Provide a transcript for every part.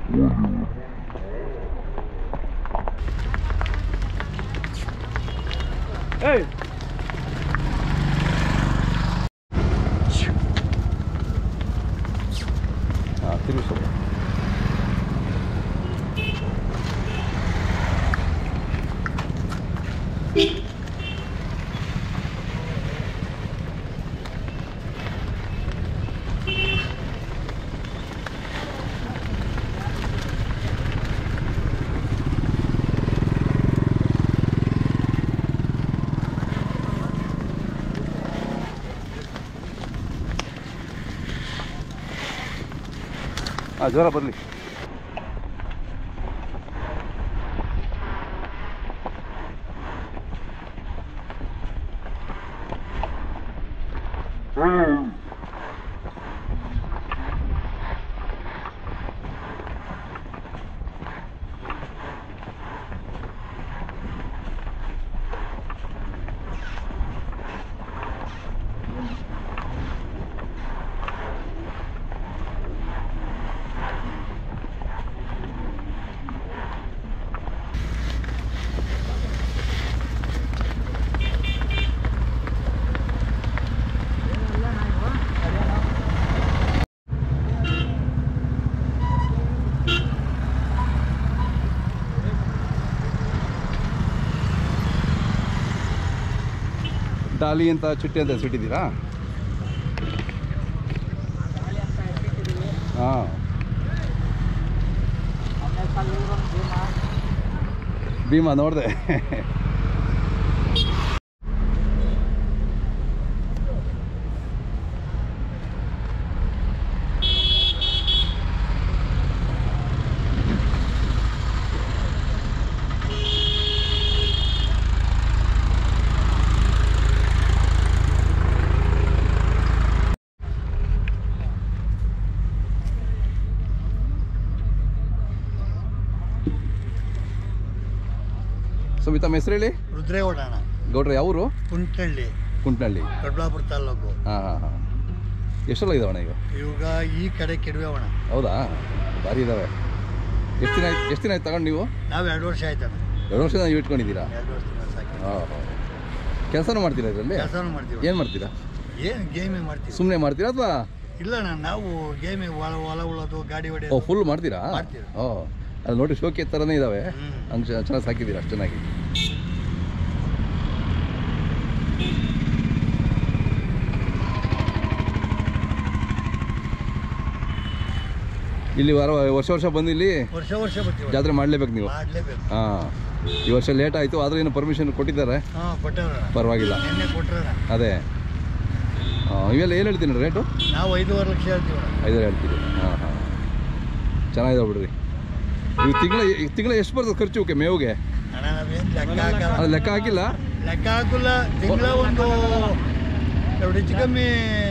ಏಯ್ ಹಾಂ ತಿರುಗಿ ಸ್ವಲ್ಪ ಹಾಂ ಜ್ವರ ಬರಲಿ ಡಾಲಿ ಅಂತ ಚುಟ್ಟಿ ಅಂತ ಹೆಸರಿಟ್ಟಿದ್ದೀರಾ ಹಾಂ ಭೀಮಾ ನೋಡಿದೆ ಸುಮಿತ ತಮ್ಮ ಹೆಸರು ಹೇಳಿ ರುದ್ರೇಗೌಡ ಅಣ್ಣ ಗೌಡ್ರ ಯಾವರು ಕುಂಟಳ್ಳಿ ಕುಂಟ್ನಳ್ಳಿ ದೊಡ್ಡಬಳ್ಳಾಪುರ ತಾಲೂಕು ಹಾಂ ಹಾಂ ಹಾಂ ಎಷ್ಟೆಲ್ಲ ಇದಾವಣ್ಣ ಈಗ ಇವಾಗ ಈ ಕಡೆ ಕೆಡವೆವಣ ಹೌದಾ ಭಾರಿ ಇದಾವೆ ಎಷ್ಟು ದಿನ ಆಯ್ತು ಎಷ್ಟು ದಿನ ಆಯ್ತು ತಗೊಂಡು ನೀವು ನಾವು ಎರಡು ವರ್ಷ ಆಯ್ತಣ್ಣ ಎರಡು ವರ್ಷದ ನೀವು ಇಟ್ಕೊಂಡಿದ್ದೀರಾ ಎರಡು ವರ್ಷದಿಂದ ಸಾಕಿ ಹಾಂ ಹಾಂ ಕೆಲಸನೂ ಮಾಡ್ತೀರಾ ಇದರಲ್ಲಿ ಕೆಲಸನೂ ಮಾಡ್ತೀವಿ ಏನು ಮಾಡ್ತೀರಾ ಏನು ಗೇಮಿಂಗ್ ಮಾಡ್ತೀವಿ ಸುಮ್ಮನೆ ಮಾಡ್ತೀರಾ ಅಥವಾ ಇಲ್ಲ ಅಣ್ಣ ನಾವು ಗೇಮಿಂಗ್ ಹೊಲ ಹೊಲ ಉಳೋದು ಗಾಡಿ ಓ ಹೊಡೆಯೋದು ಫುಲ್ ಮಾಡ್ತೀರಾ ಮಾಡ್ತೀವಿ. ಓ ಅದು ನೋಡಿ ಶೋಕಿ ಥರನೇ ಇದ್ದಾವೆ ಹ್ಮ್. ಹಂಗೆ ಚೆನ್ನಾಗಿ ಸಾಕಿದ್ದೀರಾ ಅಷ್ಟು ಚೆನ್ನಾಗಿ ಇಲ್ಲಿ ವಾರ ವರ್ಷ ವರ್ಷ ಬಂದು ಇಲ್ಲಿ ವರ್ಷ ವರ್ಷ ಬರ್ತೀವಿ ಜಾತ್ರೆ ಮಾಡಲೇಬೇಕು ನೀವು ಮಾಡ್ಲೇಬೇಕು ಹಾಂ ಈ ವರ್ಷ ಲೇಟ್ ಆಯಿತು ಆದರೂ ಏನು ಪರ್ಮಿಷನ್ ಕೊಟ್ಟಿದ್ದಾರೆ ಹಾಂ ಕೊಟ್ಟವ್ರ ಪರವಾಗಿಲ್ಲ ನಿನ್ನೆ ಕೊಟ್ರ ಅದೇ ಹಾಂ ಇವೆಲ್ಲ ಏನು ಹೇಳ್ತೀನಿ ರೇಟು ನಾವು ಐದೂವರೆ ಲಕ್ಷ ಹೇಳ್ತೀವಿ ಅಣ್ಣ. ಐದು ಹೇಳ್ತೀರಿ ಹಾಂ ಹಾಂ ಚೆನ್ನಾಗಿದಾವೆ ಬಿಡ್ರಿ ಇವು ತಿಂಗಳ ತಿಂಗಳ ಎಷ್ಟು ಬರ್ತದೆ ಖರ್ಚು ಓಕೆ ಮೇವಿಗೆ ಅಣ್ಣ ನಾವೇನು ಲೆಕ್ಕ ಹಾಕಲ್ಲ ಅದು ಲೆಕ್ಕ ಹಾಕಿಲ್ಲ ಲೆಕ್ಕ ಹಾಕಲ್ಲ ತಿಂಗಳ ಒಂದು ಎರಡು ಹೆಚ್ಚು ಕಮ್ಮಿ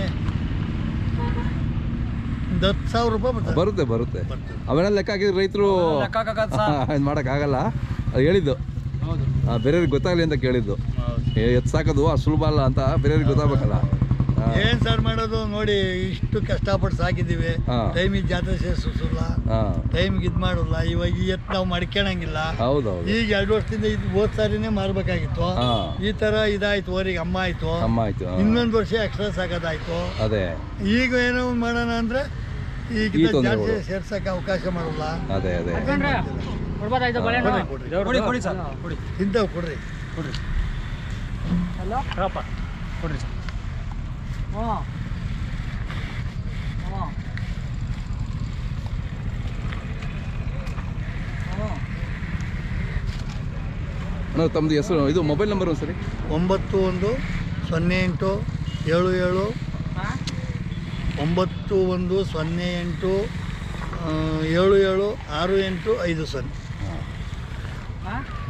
ಒಂದು ಹತ್ತು ಸಾವಿರ ರೂಪಾಯಿ ಬರ್ತದೆ ಬರುತ್ತೆ ಬರುತ್ತೆ ಬರ್ತದೆ. ಅವೆಲ್ಲ ಲೆಕ್ಕ ಹಾಕಿದ್ರೆ ರೈತರು ಇದು ಮಾಡೋಕ್ಕಾಗಲ್ಲ ಅದು ಹೇಳಿದ್ದು ಹೌದು ಆ, ಬೇರೆಯವ್ರಿಗೆ ಗೊತ್ತಾಗಲಿ ಅಂತ ಕೇಳಿದ್ದು ಹೌದು. ಏ ಎತ್ತು ಸಾಕೋದು ಅಷ್ಟು ಸುಲಭ ಅಲ್ಲ ಅಂತ ಬೇರೆಯವ್ರಿಗೆ ಗೊತ್ತಾಗಬೇಕಲ್ಲ ಹಾಂ ಏನ್ ಸರ್ ಮಾಡೋದು ನೋಡಿ ಇಷ್ಟು ಕಷ್ಟಪಟ್ಟು ಸಾಕಿದ್ದೀವಿ ಹಾ. ಟೈಮಿಗೆ ಜಾತ್ರೆ ಸೇರಿಸಲ್ಲ ಹಾಂ ಟೈಮಿಗೆ ಇದು ಮಾಡಲ್ಲ ಇವಾಗ ಈ ಎತ್ತು ನಾವು ಮಡ್ಕೊಳಂಗಿಲ್ಲ ಹೌದೌದು ಈಗ ಎರಡು ವರ್ಷದಿಂದ ಇದು ಹೋದ್ ಸಾರಿನೇ ಮಾರ್ಬೇಕಾಗಿತ್ತು ಹಾ. ಈ ತರ ಇದಾಯ್ತು ಓರಿಗೆ ಅಮ್ಮ ಆಯ್ತು ಅಮ್ಮ ಆಯ್ತು ಹಾಂ. ಇನ್ನೊಂದು ವರ್ಷ ಎಕ್ಸ್ಟ್ರಾ ಸಾಕೋದಾಯ್ತು ಅದೇ ಈಗ ಏನೋ ಒಂದ್ ಮಾಡೋಣ ಅಂದ್ರೆ ಈಗ ಈ ಜಾಸ್ತಿ ತೊಂದರೆಗಳು. ಸೇರ್ಸಕ್ಕೆ ಅವಕಾಶ ಮಾಡಲ್ಲ ಅದೇ ಅದೇ ಕೊಡ್ಬೋದಾಯ್ತು ಬಳೆನೂ ಕೊಡಿ ಕೊಡಿ ಸರ್ ಕೊಡಿ ಇಂಥವು ಕೊಡ್ರಿ ಕೊಡ್ರಿ ಹಲೋ ರಪ್ಪ ಕೊಡ್ರಿ ಸರ್ ಹ್ಞೂ ಹ್ಞೂ ಹ್ಞೂ ಅಣ್ಣ ತಮ್ಮದು ಹೆಸರು ಇದು ಮೊಬೈಲ್ ನಂಬರ್ ಒಂದು ಸರಿ ಒಂಬತ್ತು ಒಂದು ಸೊನ್ನೆ ಎಂಟು ಏಳು ಏಳು ಹಾಂ ಒಂಬತ್ತು ಒಂದು ಸೊನ್ನೆ ಎಂಟು ಆ, ಏಳು ಏಳು ಆರು ಎಂಟು ಐದು ಸೊನ್ನೆ ಹಾಂ ಹಾಂ